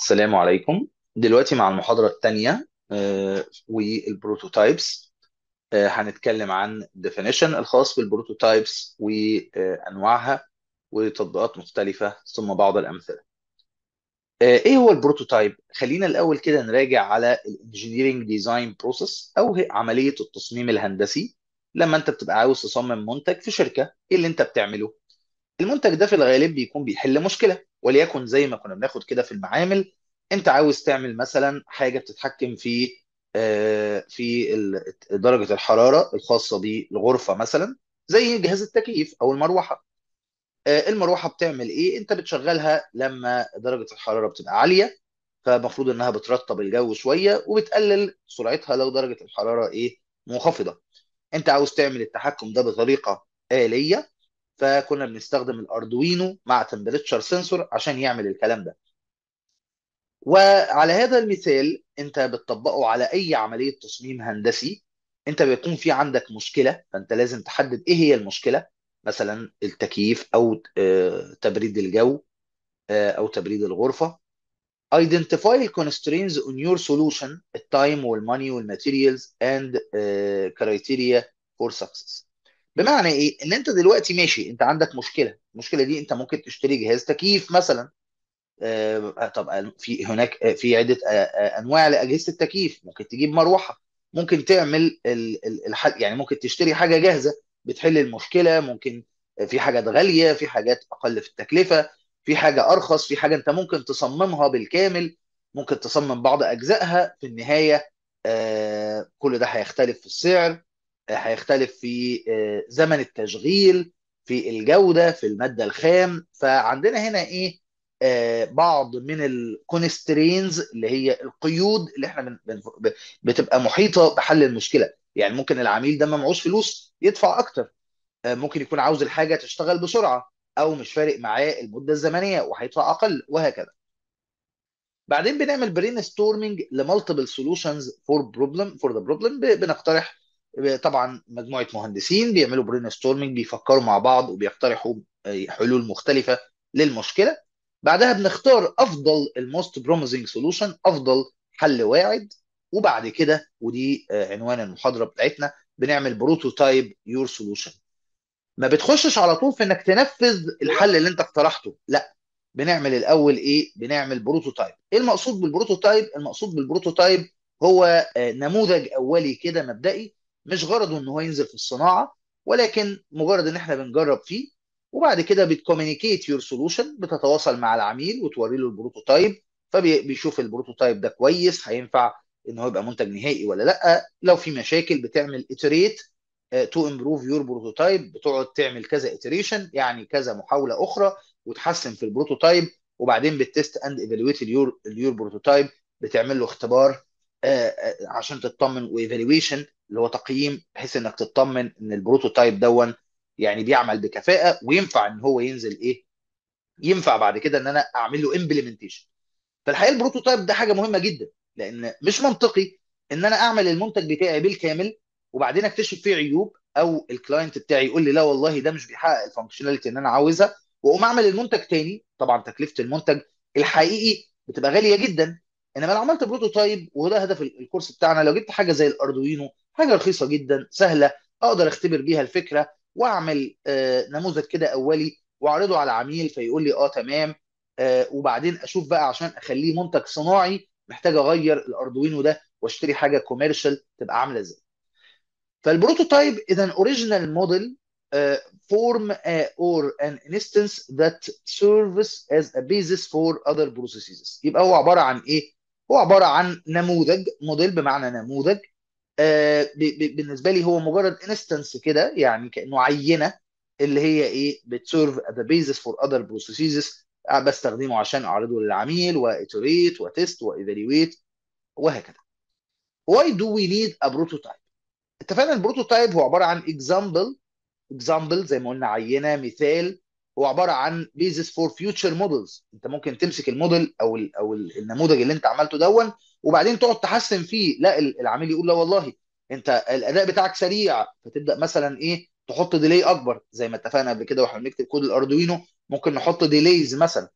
السلام عليكم دلوقتي مع المحاضرة الثانية والبروتوتايبس آه، هنتكلم عن definition الخاص بالبروتوتايبس وأنواعها وتطبيقات مختلفة ثم بعض الأمثلة آه، إيه هو البروتوتايب؟ خلينا الأول كده نراجع على الانجينيرنج ديزاين بروسيس أو هي عملية التصميم الهندسي لما أنت بتبقى عاوز تصمم منتج في شركة إيه اللي أنت بتعمله؟ المنتج ده في الغالب بيكون بيحل مشكله وليكن زي ما كنا بناخد كده في المعامل انت عاوز تعمل مثلا حاجه بتتحكم في آه، في ال- درجه الحراره الخاصه بالغرفه مثلا زي جهاز التكييف او المروحه آه، المروحه بتعمل ايه انت بتشغلها لما درجه الحراره بتبقى عاليه فالمفروض انها بترطب الجو شويه وبتقلل سرعتها لو درجه الحراره ايه منخفضه انت عاوز تعمل التحكم ده بطريقه آلية فكنا بنستخدم الاردوينو مع تمبريتشر سنسور عشان يعمل الكلام ده وعلى هذا المثال انت بتطبقه على اي عمليه تصميم هندسي انت بيكون في عندك مشكله فانت لازم تحدد ايه هي المشكله مثلا التكييف او آه، تبريد الجو آه، او تبريد الغرفه identify the constraints on your solution التايم والماني والماتيريالز and uh, criteria for success بمعنى ايه ان انت دلوقتي ماشي انت عندك مشكله المشكله دي انت ممكن تشتري جهاز تكييف مثلا آه، طب في هناك آه، في عده آه، آه، انواع لاجهزه التكييف ممكن تجيب مروحه ممكن تعمل ال- ال- الح- يعني ممكن تشتري حاجه جاهزه بتحل المشكله ممكن آه، في حاجات غاليه في حاجات اقل في التكلفه في حاجه ارخص في حاجه انت ممكن تصممها بالكامل ممكن تصمم بعض اجزائها في النهايه آه، كل ده هيختلف في السعر آه، هيختلف في آه، زمن التشغيل في الجوده في الماده الخام فعندنا هنا ايه آه، بعض من الكونسترينز اللي هي القيود اللي احنا بن- بن- ب- بتبقى محيطه بحل المشكله يعني ممكن العميل ده ما معهوش فلوس يدفع اكتر آه، ممكن يكون عاوز الحاجه تشتغل بسرعه او مش فارق معاه المده الزمنيه وهيدفع اقل وهكذا بعدين بنعمل برين ستورمنج لمالتيبل سولوشنز فور بروبلم فور ذا بروبلم بنقترح ب- طبعا مجموعه مهندسين بيعملوا برين ستورمنج بيفكروا مع بعض وبيقترحوا آه، حلول مختلفه للمشكله بعدها بنختار افضل الموست بروميسنج سولوشن افضل حل واعد وبعد كده ودي آه، عنوان المحاضره بتاعتنا بنعمل بروتوتايب يور سولوشن ما بتخشش على طول في انك تنفذ الحل اللي انت اقترحته لا بنعمل الاول ايه بنعمل بروتوتايب ايه المقصود بالبروتوتايب المقصود بالبروتوتايب هو آه، نموذج اولي كده مبدئي مش غرضه ان هو ينزل في الصناعه ولكن مجرد ان احنا بنجرب فيه وبعد كده بتكومينيكيت يور سولوشن بتتواصل مع العميل وتوري له البروتوتايب فبيشوف البروتوتايب ده كويس هينفع ان هو يبقى منتج نهائي ولا لا لو في مشاكل بتعمل اتريت تو امبروف يور بروتوتايب بتقعد تعمل كذا اتريشن يعني كذا محاوله اخرى وتحسن في البروتوتايب وبعدين بتست اند ايفالويت اليور اليور بروتوتايب بتعمل له اختبار آه، آه، عشان تطمن وايفالويشن اللي هو تقييم بحيث انك تطمن ان البروتوتايب دون يعني بيعمل بكفاءه وينفع ان هو ينزل ايه ينفع بعد كده ان انا اعمل له امبلمنتيشن فالحقيقه البروتوتايب ده حاجه مهمه جدا لان مش منطقي ان انا اعمل المنتج بتاعي بالكامل وبعدين اكتشف فيه عيوب او الكلاينت بتاعي يقول لي لا والله ده مش بيحقق الفانكشناليتي اللي انا عاوزها واقوم اعمل المنتج تاني طبعا تكلفه المنتج الحقيقي بتبقى غاليه جدا انما لو عملت بروتوتايب وده هدف ال- الكورس بتاعنا لو جبت حاجه زي الاردوينو حاجه رخيصه جدا سهله اقدر اختبر بيها الفكره واعمل آه، نموذج كده اولي واعرضه على عميل فيقول لي اه تمام آه، وبعدين اشوف بقى عشان اخليه منتج صناعي محتاج اغير الاردوينو ده واشتري حاجه كوميرشال تبقى عامله ازاي فالبروتوتايب is an original model uh, form uh, or an instance that serves as a basis for other processes يبقى هو عباره عن ايه هو عباره عن نموذج موديل بمعنى نموذج آه، ب- ب- بالنسبه لي هو مجرد انستنس كده يعني كانه عينه اللي هي ايه بتسيرف ذا بيزس فور اذر بروسيسز بستخدمه عشان اعرضه للعميل واتريت وتست وايفالويت وهكذا why do we need a prototype اتفقنا البروتوتايب هو عباره عن اكزامبل اكزامبل زي ما قلنا عينه مثال هو عباره عن بيزس فور فيوتشر مودلز انت ممكن تمسك الموديل او ال او ال- النموذج اللي انت عملته دون وبعدين تقعد تحسن فيه لا ال- العميل يقول لا والله انت الاداء بتاعك سريع فتبدا مثلا ايه تحط ديلي اكبر زي ما اتفقنا قبل كده واحنا بنكتب كود الاردوينو ممكن نحط ديليز مثلا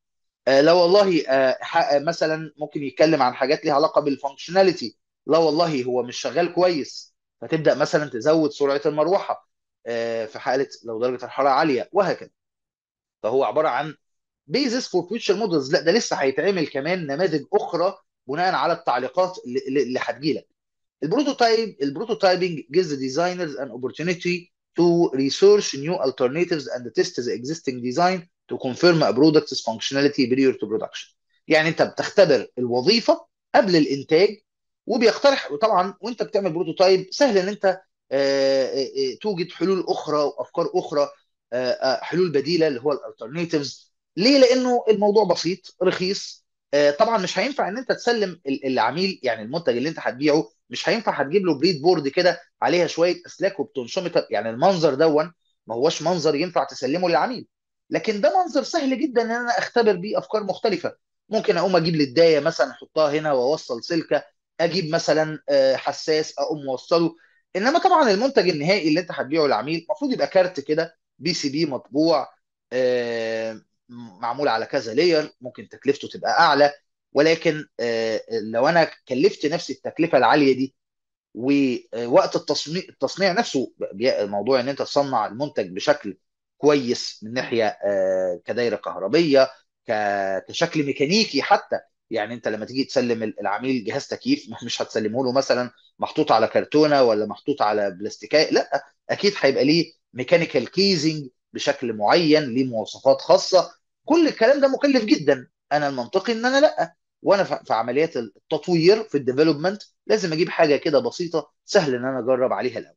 آه، لا والله آه، ح- آه، مثلا ممكن يتكلم عن حاجات ليها علاقه بالفانكشناليتي لا والله هو مش شغال كويس فتبدا مثلا تزود سرعه المروحه آه، في حاله لو درجه الحراره عاليه وهكذا فهو عباره عن بيزس فور فيوتشر مودلز لا ده لسه هيتعمل كمان نماذج اخرى بناء على التعليقات اللي اللي- اللي هتجيلك البروتوتايب البروتوتايبنج gives the designers an opportunity to research new alternatives and test the existing design to confirm a product's functionality prior to production يعني انت بتختبر الوظيفه قبل الانتاج وبيقترح وطبعا وانت بتعمل بروتوتايب سهل ان انت آه، آه، آه، توجد حلول اخرى وافكار اخرى آه، آه، حلول بديله اللي هو الالترناتيفز ليه؟ لانه الموضوع بسيط رخيص آه، طبعا مش هينفع ان انت تسلم ال- العميل يعني المنتج اللي انت هتبيعه مش هينفع هتجيب له بريد بورد كده عليها شويه اسلاك وبتنشمط يعني المنظر دون ما هوش منظر ينفع تسلمه للعميل لكن ده منظر سهل جدا ان انا اختبر بيه افكار مختلفه ممكن اقوم اجيب للدايه مثلا احطها هنا واوصل سلكه اجيب مثلا آه، حساس اقوم موصله انما طبعا المنتج النهائي اللي انت هتبيعه للعميل المفروض يبقى كارت كده بي سي بي مطبوع آه، معمول على كذا لاير ممكن تكلفته تبقى اعلى ولكن آه، لو انا كلفت نفسي التكلفه العاليه دي ووقت التصنيع التصنيع نفسه بي- موضوع ان انت تصنع المنتج بشكل كويس من ناحيه آه، كدايره كهربيه ك- كشكل ميكانيكي حتى يعني انت لما تيجي تسلم العميل جهاز تكييف مش هتسلمه له مثلا محطوط على كرتونه ولا محطوط على بلاستيكايه لا اكيد هيبقى ليه ميكانيكال كيزنج بشكل معين ليه مواصفات خاصه كل الكلام ده مكلف جدا انا المنطقي ان انا لا وانا في في عمليات التطوير في الديفلوبمنت لازم اجيب حاجه كده بسيطه سهل ان انا اجرب عليها الاول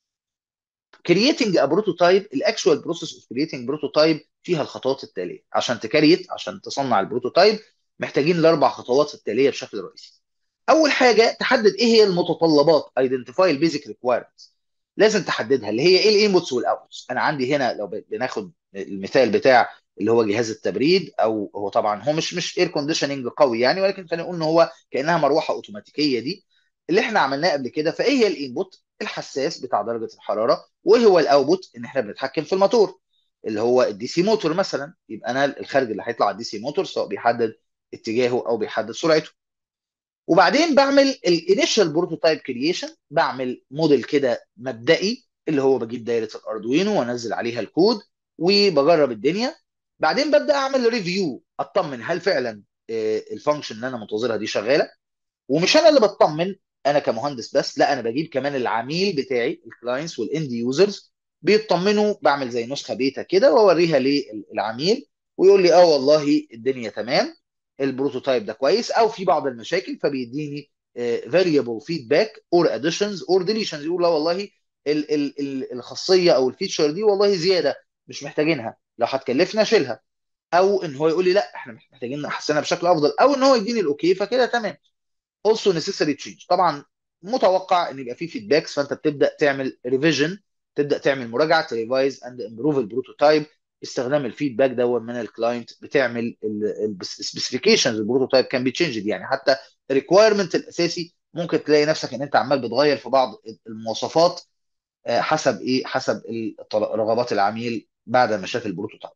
creating a prototype الاكشوال بروسيس اوف creating prototype فيها الخطوات التاليه عشان تكريت عشان تصنع البروتوتايب محتاجين الاربع خطوات التاليه بشكل رئيسي اول حاجه تحدد ايه هي المتطلبات identify البيزك ريكويرمنتس لازم تحددها اللي هي ايه الانبوتس والاوتبوتس انا عندي هنا لو ب- بناخد المثال بتاع اللي هو جهاز التبريد او هو طبعا هو مش مش اير كونديشننج قوي يعني ولكن خلينا نقول ان هو كانها مروحه اوتوماتيكيه دي اللي احنا عملناه قبل كده فايه هي الانبوت الحساس بتاع درجه الحراره وايه هو الاوتبوت ان احنا بنتحكم في الموتور اللي هو الدي سي موتور مثلا يبقى انا الخارج اللي هيطلع الدي سي موتور سواء بيحدد اتجاهه او بيحدد سرعته وبعدين بعمل الانيشال بروتوتايب كرييشن بعمل موديل كده مبدئي اللي هو بجيب دايره الاردوينو وانزل عليها الكود وبجرب الدنيا بعدين ببدا اعمل ريفيو اطمن هل فعلا آه، الفانكشن اللي انا منتظرها دي شغاله ومش انا اللي بطمن انا كمهندس بس لا انا بجيب كمان العميل بتاعي الكلاينتس والاند يوزرز بيطمنوا بعمل زي نسخه بيتا كده واوريها للعميل ويقول لي اه والله الدنيا تمام البروتوتايب ده كويس او في بعض المشاكل فبيديني فاريبل فيدباك اور اديشنز اور ديليشنز يقول لا والله ال ال ال الخاصيه او الفيتشر دي والله زياده مش محتاجينها لو هتكلفنا شيلها او ان هو يقول لي لا احنا محتاجين نحسنها بشكل افضل او ان هو يديني الاوكي فكده تمام also necessary change طبعا متوقع ان يبقى في فيدباكس فانت بتبدا تعمل ريفيجن تبدا تعمل مراجعه تريفايز اند امبروف البروتوتايب استخدام الفيدباك ده من الكلاينت بتعمل السبيسيفيكيشنز البروتوتايب كان بيتشنجد يعني حتى الريكوايرمنت الاساسي ممكن تلاقي نفسك ان انت عمال بتغير في بعض المواصفات آه، حسب ايه حسب الطل- رغبات العميل بعد ما شاف البروتوتايب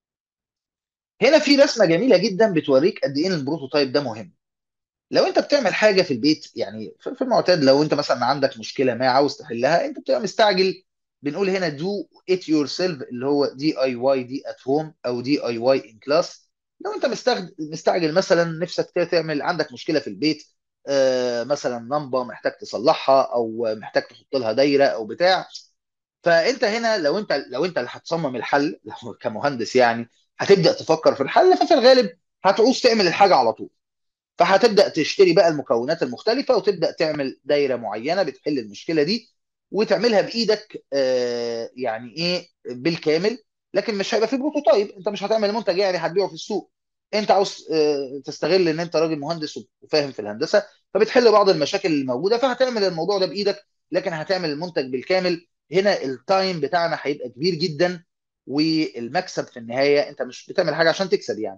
هنا في رسمه جميله جدا بتوريك قد ايه البروتوتايب ده مهم لو انت بتعمل حاجه في البيت يعني في في المعتاد لو انت مثلا عندك مشكله ما عاوز تحلها انت بتبقى مستعجل بنقول هنا دو ات يور سيلف اللي هو دي اي واي دي ات هوم او دي اي واي ان كلاس لو انت مستعجل مستعجل مثلا نفسك ت- تعمل عندك مشكله في البيت آه مثلا لمبه محتاج تصلحها او محتاج تحط لها دايره او بتاع فانت هنا لو انت لو انت اللي هتصمم الحل لو كمهندس يعني هتبدا تفكر في الحل ففي الغالب هتعوز تعمل الحاجه على طول فهتبدا تشتري بقى المكونات المختلفه وتبدا تعمل دايره معينه بتحل المشكله دي وتعملها بايدك آه، يعني ايه بالكامل لكن مش هيبقى في بروتوتايب انت مش هتعمل منتج يعني هتبيعه في السوق انت عاوز آه، تستغل ان انت راجل مهندس وفاهم في الهندسه فبتحل بعض المشاكل الموجوده فهتعمل الموضوع ده بايدك لكن هتعمل المنتج بالكامل هنا التايم بتاعنا هيبقى كبير جدا والمكسب في النهايه انت مش بتعمل حاجه عشان تكسب يعني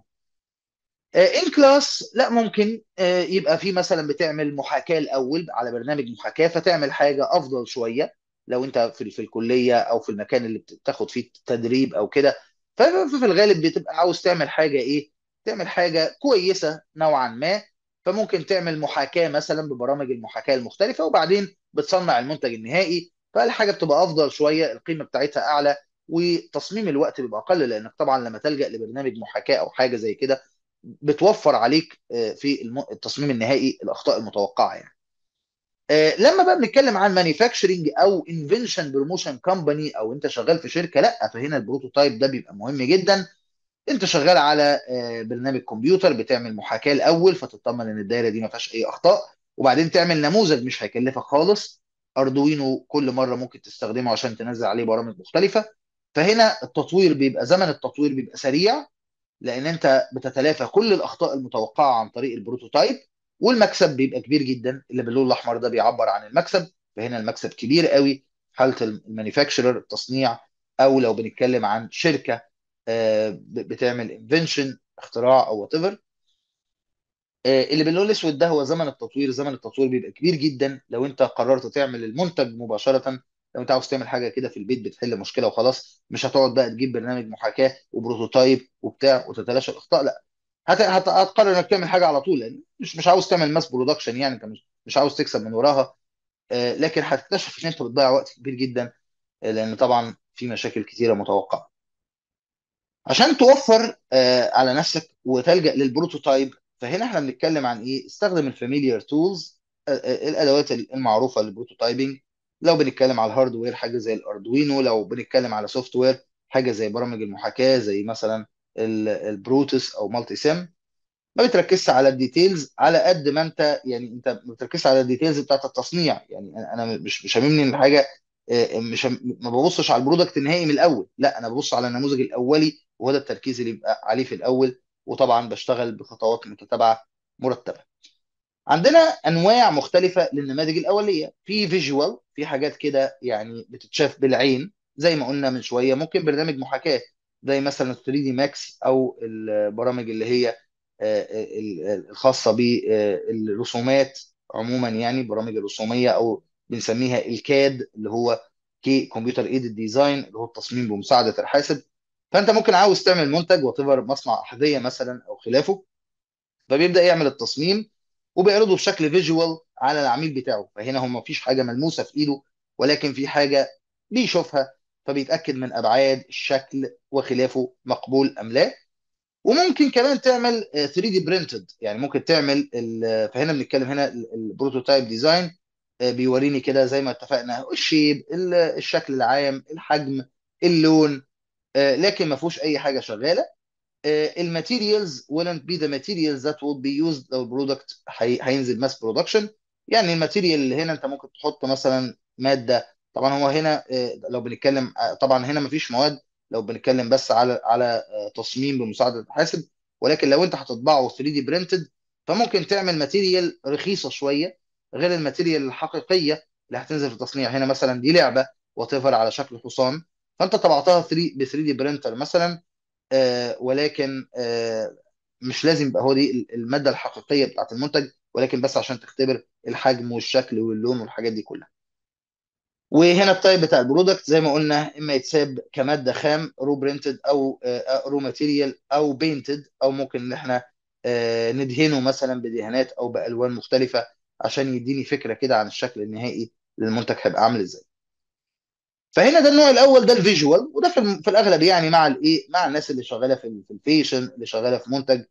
ان كلاس لا ممكن آه، يبقى في مثلا بتعمل محاكاه الاول على برنامج محاكاه فتعمل حاجه افضل شويه لو انت في في الكليه او في المكان اللي بتاخد فيه تدريب او كده ففي الغالب بتبقى عاوز تعمل حاجه ايه تعمل حاجه كويسه نوعا ما فممكن تعمل محاكاه مثلا ببرامج المحاكاه المختلفه وبعدين بتصنع المنتج النهائي فالحاجه بتبقى افضل شويه القيمه بتاعتها اعلى وتصميم الوقت بيبقى اقل لانك طبعا لما تلجا لبرنامج محاكاه او حاجه زي كده بتوفر عليك آه، في الم- التصميم النهائي الاخطاء المتوقعه يعني آه، لما بقى بنتكلم عن مانيفاكتشرنج او انفنشن بروموشن كومباني او انت شغال في شركه لا فهنا البروتوتايب ده بيبقى مهم جدا انت شغال على آه، برنامج كمبيوتر بتعمل محاكاه الاول فتطمن ان الدايره دي ما فيهاش اي اخطاء وبعدين تعمل نموذج مش هيكلفك خالص اردوينو كل مره ممكن تستخدمه عشان تنزل عليه برامج مختلفه فهنا التطوير بيبقى زمن التطوير بيبقى سريع لان انت بتتلافى كل الاخطاء المتوقعه عن طريق البروتوتايب والمكسب بيبقى كبير جدا اللي باللون الاحمر ده بيعبر عن المكسب فهنا المكسب كبير قوي في حاله المانيفاكتشرر التصنيع او لو بنتكلم عن شركه آه، ب- بتعمل انفنشن اختراع او وات ايفر اللي باللون الاسود ده هو زمن التطوير زمن التطوير بيبقى كبير جدا لو انت قررت تعمل المنتج مباشره لو انت عاوز تعمل حاجه كده في البيت بتحل مشكله وخلاص مش هتقعد بقى تجيب برنامج محاكاه وبروتوتايب وبتاع وتتلاشى الاخطاء لا هت... هت... هتقرر انك تعمل حاجه على طول لان مش مش عاوز تعمل ماس برودكشن يعني انت مش مش عاوز تكسب من وراها آه، لكن هتكتشف ان انت بتضيع وقت كبير جدا آه، لان طبعا في مشاكل كتيره متوقعه عشان توفر آه، على نفسك وتلجأ للبروتوتايب فهنا احنا بنتكلم عن ايه استخدم الفاميليار تولز الادوات المعروفه للبروتوتايبنج لو بنتكلم على الهاردوير حاجه زي الاردوينو لو بنتكلم على سوفت وير حاجه زي برامج المحاكاه زي مثلا ال- البروتوس او مالتي سيم ما بتركزش على الديتيلز على قد ما انت يعني انت ما بتركزش على الديتيلز بتاعت التصنيع يعني انا أنا مش مش هاممني ان الحاجه آه، مش هم- ما ببصش على البرودكت النهائي من الاول لا انا ببص على النموذج الاولي وهو ده التركيز اللي يبقى عليه في الاول وطبعا بشتغل بخطوات متتابعه مرتبه عندنا انواع مختلفه للنماذج الاوليه في فيجوال في حاجات كده يعني بتتشاف بالعين زي ما قلنا من شويه ممكن برنامج محاكاه زي مثلا 3 دي ماكس او البرامج اللي هي آه، ال- الخاصه بالرسومات عموما يعني برامج الرسوميه او بنسميها الكاد اللي هو كي كمبيوتر ايدد ديزاين اللي هو التصميم بمساعده الحاسب فانت ممكن عاوز تعمل منتج وات مصنع احذيه مثلا او خلافه فبيبدا يعمل التصميم وبيعرضه بشكل فيجوال على العميل بتاعه فهنا هو مفيش حاجه ملموسه في ايده ولكن في حاجه بيشوفها فبيتاكد من ابعاد الشكل وخلافه مقبول ام لا وممكن كمان تعمل آه، 3 دي برينتد يعني ممكن تعمل ال- فهنا بنتكلم هنا ال- البروتوتايب ديزاين آه، بيوريني كده زي ما اتفقنا الشيب ال- الشكل العام الحجم اللون آه، لكن ما فيهوش اي حاجه شغاله الماتيريالز wouldn't be the materials that would be used لو البرودكت هينزل ماس برودكشن يعني الماتيريال اللي هنا انت ممكن تحط مثلا ماده طبعا هو هنا آه، لو بنتكلم آه، طبعا هنا مفيش مواد لو بنتكلم بس على على آه، تصميم بمساعده الحاسب ولكن لو انت هتطبعه 3 دي برينتد فممكن تعمل ماتيريال رخيصه شويه غير الماتيريال الحقيقيه اللي هتنزل في التصنيع هنا مثلا دي لعبه وتظهر على شكل حصان فانت طبعتها 3 ب 3 دي برينتر مثلا آه، ولكن آه، مش لازم يبقى هو دي الماده الحقيقيه بتاعت المنتج ولكن بس عشان تختبر الحجم والشكل واللون والحاجات دي كلها وهنا التايب بتاع البرودكت زي ما قلنا اما يتساب كماده خام رو برينتد او رو ماتيريال او بينتد او ممكن ان احنا آه، ندهنه مثلا بدهانات او بالوان مختلفه عشان يديني فكره كده عن الشكل النهائي للمنتج هيبقى عامل ازاي فهنا ده النوع الاول ده الفيجوال وده في, الم- في الاغلب يعني مع الايه مع الناس اللي شغاله في ال- في الفيشن اللي شغاله في منتج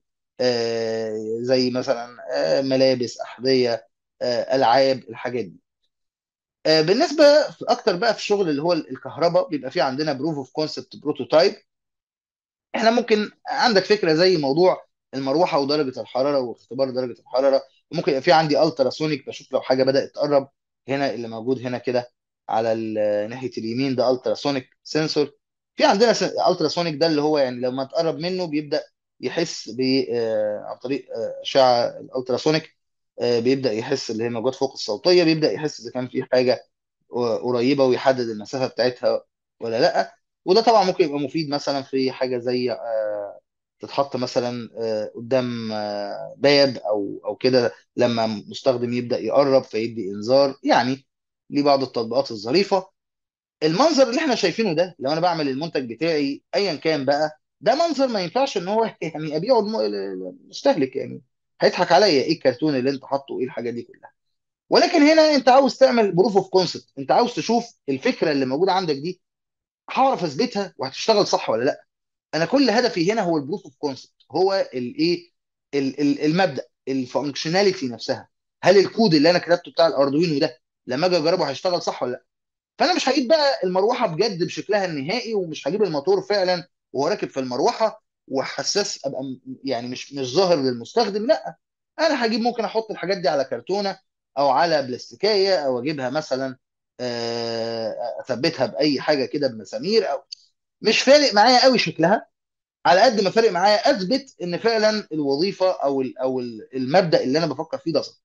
آه زي مثلا آه ملابس احذيه آه العاب الحاجات دي آه بالنسبه في اكتر بقى في الشغل اللي هو الكهرباء بيبقى في عندنا بروف اوف كونسبت بروتوتايب احنا ممكن عندك فكره زي موضوع المروحه ودرجه الحراره واختبار درجه الحراره ممكن يبقى في عندي التراسونيك بشوف لو حاجه بدات تقرب هنا اللي موجود هنا كده على ال- ناحيه اليمين ده التراسونيك سنسور في عندنا التراسونيك ده اللي هو يعني لما تقرب منه بيبدا يحس ب آه، عن طريق آه، اشعه الالتراسونيك آه، بيبدا يحس اللي هي موجات فوق الصوتيه بيبدا يحس اذا كان في حاجه قريبه ويحدد المسافه بتاعتها ولا لا وده طبعا ممكن يبقى مفيد مثلا في حاجه زي آه، تتحط مثلا آه، قدام آه، باب او او كده لما مستخدم يبدا يقرب فيدي انذار يعني ليه بعض التطبيقات الظريفه المنظر اللي احنا شايفينه ده لو انا بعمل المنتج بتاعي ايا كان بقى ده منظر ما ينفعش ان هو يعني ابيعه للم- للمستهلك يعني هيضحك عليا ايه الكرتون اللي انت حاطه ايه الحاجه دي كلها ولكن هنا انت عاوز تعمل بروف اوف كونسبت انت عاوز تشوف الفكره اللي موجوده عندك دي هعرف اثبتها وهتشتغل صح ولا لا انا كل هدفي هنا هو البروف اوف كونسبت هو الايه ال- ال- المبدا الفانكشناليتي نفسها هل الكود اللي انا كتبته بتاع الاردوينو ده لما اجي اجربه هيشتغل صح ولا لا فانا مش هجيب بقى المروحه بجد بشكلها النهائي ومش هجيب الموتور فعلا وهو راكب في المروحه وحساس ابقى م- يعني مش مش ظاهر للمستخدم لا انا هجيب ممكن احط الحاجات دي على كرتونه او على بلاستيكيه او اجيبها مثلا آه، اثبتها باي حاجه كده بمسامير او مش فارق معايا قوي شكلها على قد ما فارق معايا اثبت ان فعلا الوظيفه او ال او ال- المبدا اللي انا بفكر فيه ده صح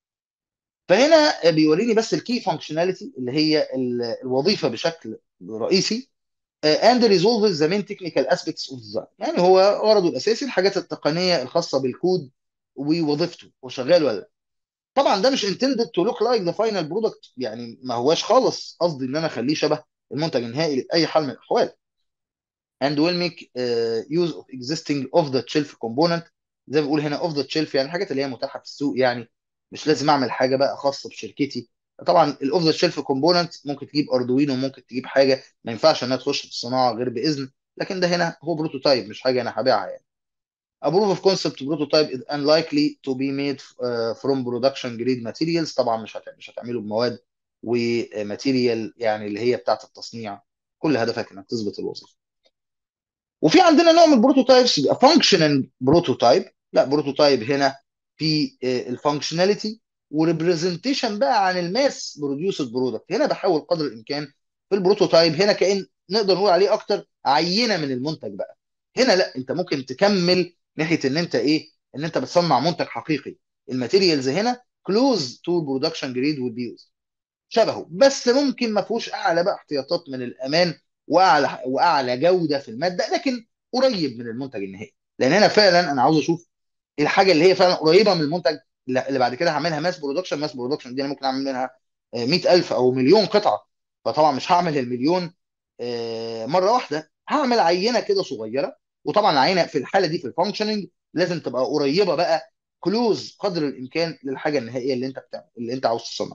فهنا بيوريني بس الكي فانكشناليتي اللي هي ال- الوظيفه بشكل رئيسي آه، and resolves the main technical aspects of design يعني هو غرضه الاساسي الحاجات التقنيه الخاصه بالكود ووظيفته هو شغال ولا لا طبعا ده مش intended to look like the final product يعني ما هواش خالص قصدي ان انا اخليه شبه المنتج النهائي لاي حال من الاحوال and will make uh, use of existing off the shelf component زي ما بقول هنا off the shelf يعني الحاجات اللي هي متاحه في السوق يعني مش لازم اعمل حاجه بقى خاصه بشركتي طبعا الاوف ذا شيلف كومبوننت ممكن تجيب اردوينو ممكن تجيب حاجه ما ينفعش انها تخش في الصناعه غير باذن لكن ده هنا هو بروتوتايب مش حاجه انا هبيعها يعني A proof of concept prototype is unlikely to be made uh, from production grade materials طبعا مش هت- مش هتعمله بمواد وماتيريال يعني اللي هي بتاعت التصنيع كل هدفك انك تثبت الوظيفه وفي عندنا نوع من البروتوتايبس بيبقى فانكشنال بروتوتايب لا بروتوتايب هنا في الفانكشناليتي وريبريزنتيشن بقى عن الماس بروديوسد برودكت هنا بحاول قدر الامكان في البروتوتايب هنا كأن نقدر نقول عليه اكتر عينه من المنتج بقى هنا لا انت ممكن تكمل ناحيه ان انت ايه ان انت بتصنع منتج حقيقي الماتيريالز هنا كلوز تو برودكشن جريد والبيوز شبهه بس ممكن ما فيهوش اعلى بقى احتياطات من الامان واعلى واعلى جوده في الماده لكن قريب من المنتج النهائي لان انا فعلا انا عاوز اشوف الحاجه اللي هي فعلا قريبه من المنتج اللي بعد كده هعملها ماس برودكشن ماس برودكشن دي انا ممكن اعمل منها آه، 100000 او مليون قطعه فطبعا مش هعمل المليون آه، مره واحده هعمل عينه كده صغيره وطبعا العينه في الحاله دي في الفانكشننج لازم تبقى قريبه بقى كلوز قدر الامكان للحاجه النهائيه اللي انت بتعمل اللي انت عاوز تصنعها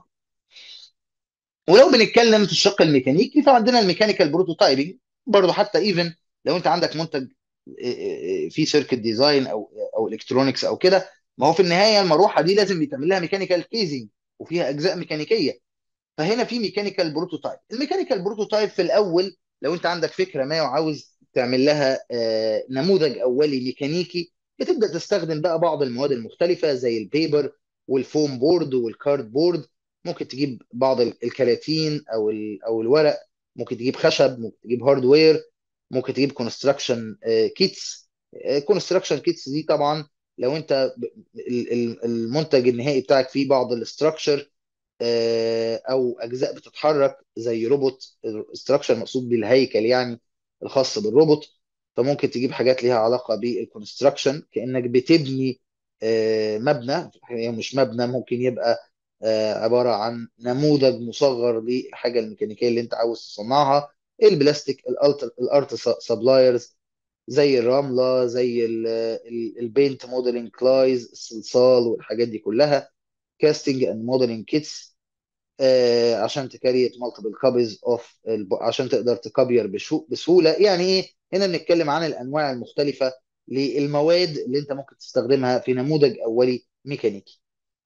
ولو بنتكلم في الشق الميكانيكي فعندنا الميكانيكال بروتوتايبنج برضه حتى ايفن لو انت عندك منتج في سيركت ديزاين او او الكترونكس او كده ما هو في النهايه المروحه دي لازم يتعمل لها ميكانيكال كيزنج وفيها اجزاء ميكانيكيه فهنا في ميكانيكال بروتوتايب الميكانيكال بروتوتايب في الاول لو انت عندك فكره ما وعاوز تعمل لها آه، نموذج اولي ميكانيكي بتبدا تستخدم بقى بعض المواد المختلفه زي البيبر والفوم بورد والكارد بورد ممكن تجيب بعض ال- الكراتين او ال- او الورق ممكن تجيب خشب ممكن تجيب هاردوير ممكن تجيب كونستراكشن كيتس كونستراكشن كيتس دي طبعا لو انت ب- ال- ال- المنتج النهائي بتاعك فيه بعض الاستراكشر آه، او اجزاء بتتحرك زي روبوت استراكشر مقصود بالهيكل يعني الخاص بالروبوت فممكن تجيب حاجات ليها علاقه بالكونستراكشن كانك بتبني آه، مبنى هي مش مبنى ممكن يبقى آه، عباره عن نموذج مصغر للحاجه الميكانيكيه اللي انت عاوز تصنعها البلاستيك الارت الارت سبلايرز زي الرمله زي ال- ال- البينت موديلنج كلايز الصلصال والحاجات دي كلها كاستنج اند موديلنج كيتس آه، عشان تكريت مالتيبل كوبيز اوف عشان تقدر تكبير بشو- بسهوله يعني ايه هنا بنتكلم عن الانواع المختلفه للمواد اللي انت ممكن تستخدمها في نموذج اولي ميكانيكي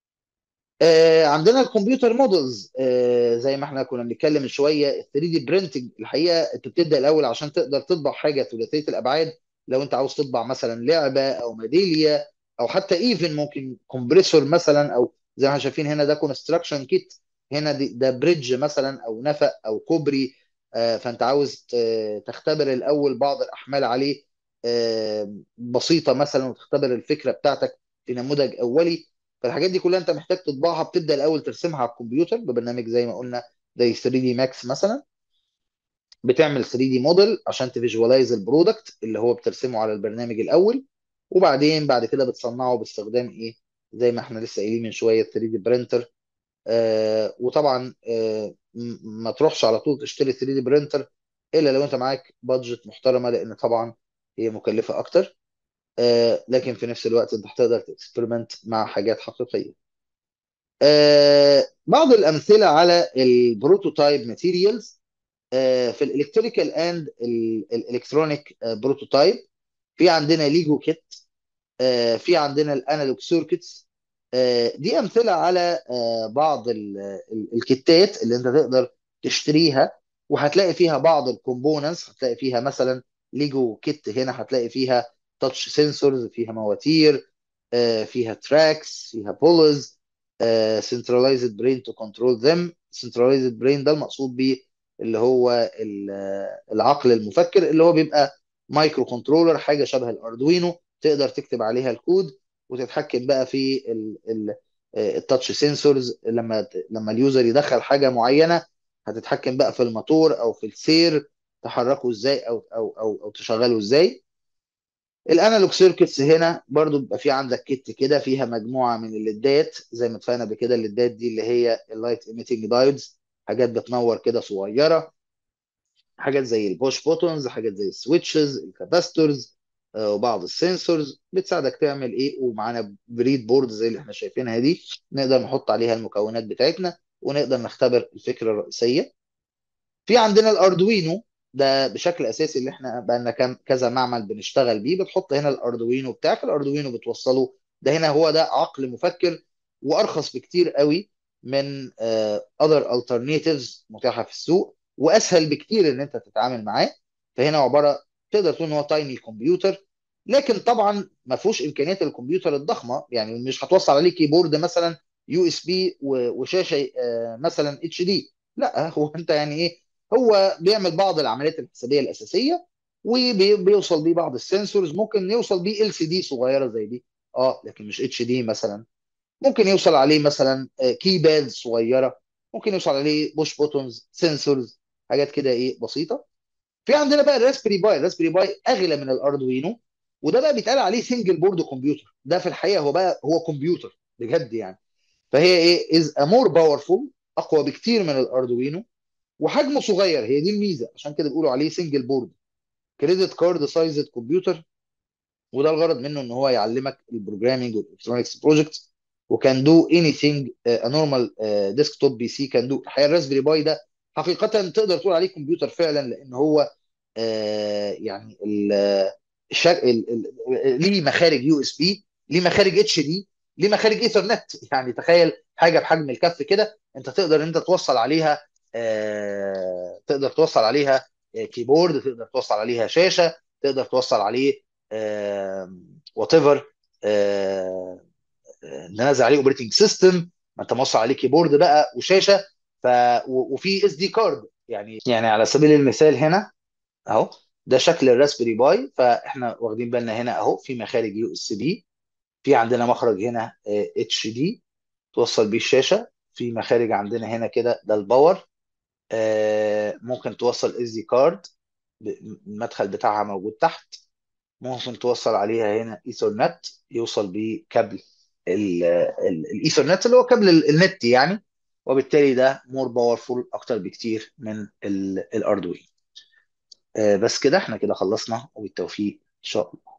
آه، عندنا الكمبيوتر مودلز آه، زي ما احنا كنا بنتكلم من شويه ال 3 دي برينتنج الحقيقه انت بتبدا الاول عشان تقدر تطبع حاجه ثلاثيه الابعاد لو انت عاوز تطبع مثلا لعبه او ميداليه او حتى ايفن ممكن كومبريسور مثلا او زي ما احنا شايفين هنا ده كونستراكشن كيت هنا دي ده بريدج مثلا او نفق او كوبري آه، فانت عاوز ت- تختبر الاول بعض الاحمال عليه آه، بسيطه مثلا وتختبر الفكره بتاعتك في نموذج اولي فالحاجات دي كلها انت محتاج تطبعها بتبدا الاول ترسمها على الكمبيوتر ببرنامج زي ما قلنا زي 3 دي ماكس مثلا بتعمل 3 دي موديل عشان تفيجوالايز البرودكت اللي هو بترسمه على البرنامج الاول وبعدين بعد كده بتصنعه باستخدام ايه زي ما احنا لسه قايلين من شويه 3 دي برينتر آه وطبعا آه م- ما تروحش على طول تشتري 3 دي برينتر الا لو انت معاك بادجت محترمه لان طبعا هي مكلفه اكتر آه، لكن في نفس الوقت انت هتقدر تكسبيرمنت مع حاجات حقيقيه آه، بعض الامثله على البروتوتايب ماتيريالز في الالكتريكال اند الالكترونيك بروتوتايب في عندنا ليجو كيت آه، في عندنا الانالوج سيركتس دي امثله على آه، بعض ال- ال- الكتات اللي انت تقدر تشتريها وهتلاقي فيها بعض الكومبوننتس هتلاقي فيها مثلا ليجو كيت هنا هتلاقي فيها تاتش سنسورز فيها مواتير آه، فيها تراكس فيها بولز سنتراليزد برين تو كنترول ذم سنتراليزد برين ده المقصود بيه اللي هو ال- العقل المفكر اللي هو بيبقى مايكرو كنترولر حاجه شبه الاردوينو تقدر تكتب عليها الكود وتتحكم بقى في التاتش سنسورز لما لما اليوزر يدخل حاجه معينه هتتحكم بقى في الموتور او في السير تحركه ازاي او او او, أو تشغله ازاي الانالوج سيركتس هنا برضو بيبقى في عندك كيت كده فيها مجموعه من الليدات زي ما اتفقنا بكده الليدات دي اللي هي اللايت ايميتنج دايودز حاجات بتنور كده صغيره حاجات زي البوش بوتونز حاجات زي السويتشز الكاباستورز آه، وبعض السنسورز بتساعدك تعمل ايه ومعانا بريد بورد زي اللي احنا شايفينها دي نقدر نحط عليها المكونات بتاعتنا ونقدر نختبر الفكره الرئيسيه في عندنا الاردوينو ده بشكل اساسي اللي احنا بقى لنا كام كذا معمل بنشتغل بيه بتحط هنا الاردوينو بتاعك الاردوينو بتوصله ده هنا هو ده عقل مفكر وارخص بكتير قوي من آه، other alternatives متاحه في السوق واسهل بكتير ان انت تتعامل معاه فهنا عباره تقدر تقول ان هو تايني كمبيوتر لكن طبعا ما فيهوش امكانيات الكمبيوتر الضخمه يعني مش هتوصل عليه كيبورد مثلا يو اس بي وشاشه آه، مثلا اتش دي لا هو انت يعني ايه هو بيعمل بعض العمليات الحسابيه الاساسيه وبيوصل بيه بعض السنسورز ممكن يوصل بيه ال سي دي صغيره زي دي اه لكن مش اتش دي مثلا ممكن يوصل عليه مثلا كيباد صغيره ممكن يوصل عليه بوش بوتونز سنسورز حاجات كده ايه بسيطه في عندنا بقى الراسبري باي الراسبري باي اغلى من الاردوينو وده بقى بيتقال عليه سنجل بورد كمبيوتر ده في الحقيقه هو بقى هو كمبيوتر بجد يعني فهي ايه از مور باورفول اقوى بكتير من الاردوينو وحجمه صغير هي دي الميزه عشان كده بيقولوا عليه سنجل بورد كريدت كارد سايزد كمبيوتر وده الغرض منه ان هو يعلمك البروجرامينج والالكترونكس بروجكت وكان دو اني ثينج ا نورمال ديسكتوب بي سي كان دو الحقيقه الراسبري باي ده حقيقه تقدر تقول عليه كمبيوتر فعلا لان هو آه، يعني ال- الشر... ال... ال... ليه مخارج يو اس بي ليه مخارج اتش دي ليه مخارج ايثرنت يعني تخيل حاجه بحجم الكف كده انت تقدر انت توصل عليها آه... تقدر توصل عليها آه، كيبورد تقدر توصل عليها شاشه تقدر توصل عليه وات ايفر نازل عليه اوبريتنج سيستم ما انت موصل عليه كيبورد بقى وشاشه ف و- وفي اس دي كارد يعني يعني على سبيل المثال هنا اهو ده شكل الراسبري باي فاحنا واخدين بالنا هنا اهو في مخارج يو اس بي في عندنا مخرج هنا اتش دي توصل بيه الشاشه في مخارج عندنا هنا كده ده الباور آه، ممكن توصل اس دي كارد المدخل بتاعها موجود تحت ممكن توصل عليها هنا ايثرنت يوصل بيه كابل ال- ال- الايثرنت اللي هو كابل ال- النت يعني وبالتالي ده مور باورفول اكتر بكتير من ال- الاردوين آه، بس كده احنا كده خلصنا وبالتوفيق ان شاء الله